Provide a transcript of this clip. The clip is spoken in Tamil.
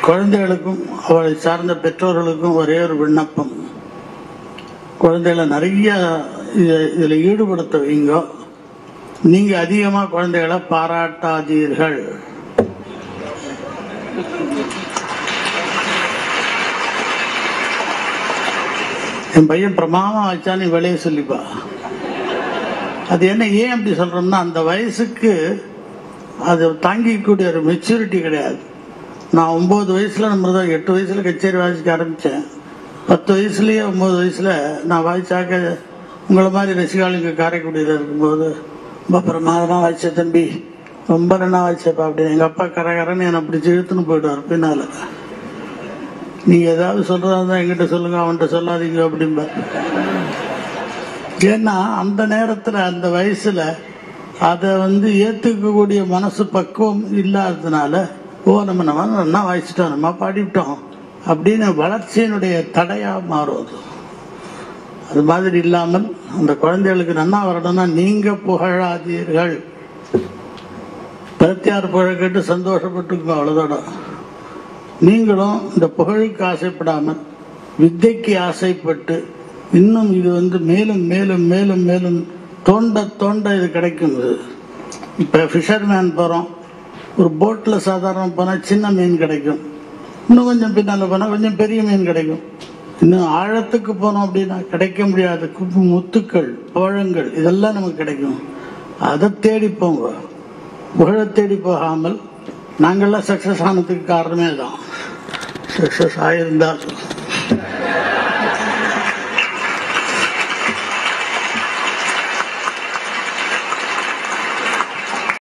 குழந்தைகளுக்கும் அவளை சார்ந்த பெற்றோர்களுக்கும் ஒரே ஒரு விண்ணப்பம் குழந்தைகளை நிறைய இத- இதுல ஈடுபடுத்த வைங்க நீங்க அதிகமா குழந்தைகளை பாராட்டாதீர்கள் என் பையன் பிரமாமா வச்சா நீ வெளியே சொல்லிப்பா அது என்ன ஏன் அப்படி சொல்றோம்னா அந்த வயசுக்கு அது தாங்கிக்கக்கூடிய ஒரு மெச்சூரிட்டி கிடையாது நான் ஒன்பது வயசுல நம்ம தான் எட்டு வயசுல கச்சேரி வாசிக்க ஆரம்பிச்சேன் பத்து வயசுலயே ஒன்பது வயசுல நான் வாய்ச்சாக்க உங்களை மாதிரி ரசிகாளுக்கு காரைக்குடியில் இருக்கும்போது ரொம்ப பிரமாதமா வாய்ச்ச தம்பி ரொம்ப நல்லா வாய்ச்சப்பா அப்படின்னு எங்க அப்பா கரகரன்னு என்னை பிடிச்சி இழுத்துன்னு போயிடுவார் பின்னால நீங்க ஏதாவது சொல்றதா இருந்தா என்கிட்ட சொல்லுங்க அவன்கிட்ட சொல்லாதீங்க அப்படிம்பா ஏன்னா அந்த நேரத்துல அந்த வயசுல அதை வந்து ஏத்துக்கக்கூடிய மனசு பக்குவம் இல்லாததுனால ஓ நம்ம நம்ம நல்லா வாசிச்சிட்டோம் நம்ம பாடிவிட்டோம் அப்படின்னு வளர்ச்சியினுடைய தடையா மாறுவது அது மாதிரி இல்லாமல் அந்த குழந்தைகளுக்கு நன்னா வரணும்னா நீங்க புகழாதீர்கள் பிரத்தியார் புகழ் கேட்டு சந்தோஷப்பட்டுக்கோ அவ்வளவுதான் நீங்களும் இந்த புகழுக்கு ஆசைப்படாமல் வித்தைக்கு ஆசைப்பட்டு இன்னும் இது வந்து மேலும் மேலும் மேலும் மேலும் தோண்ட தோண்ட இது கிடைக்கும் இது இப்ப ஃபிஷர்மேன் போறோம் ஒரு போட்ல சாதாரண போனா சின்ன மீன் கிடைக்கும் இன்னும் கொஞ்சம் பின்னால போனா கொஞ்சம் பெரிய மீன் கிடைக்கும் இன்னும் ஆழத்துக்கு போனோம் அப்படின்னா கிடைக்க முடியாத குப்பு முத்துக்கள் பழங்கள் இதெல்லாம் நமக்கு கிடைக்கும் அதை தேடி போங்க புகழை தேடி போகாமல் நாங்கள்லாம் சக்சஸ் ஆனதுக்கு காரணமே தான் சக்சஸ் ஆயிருந்தால்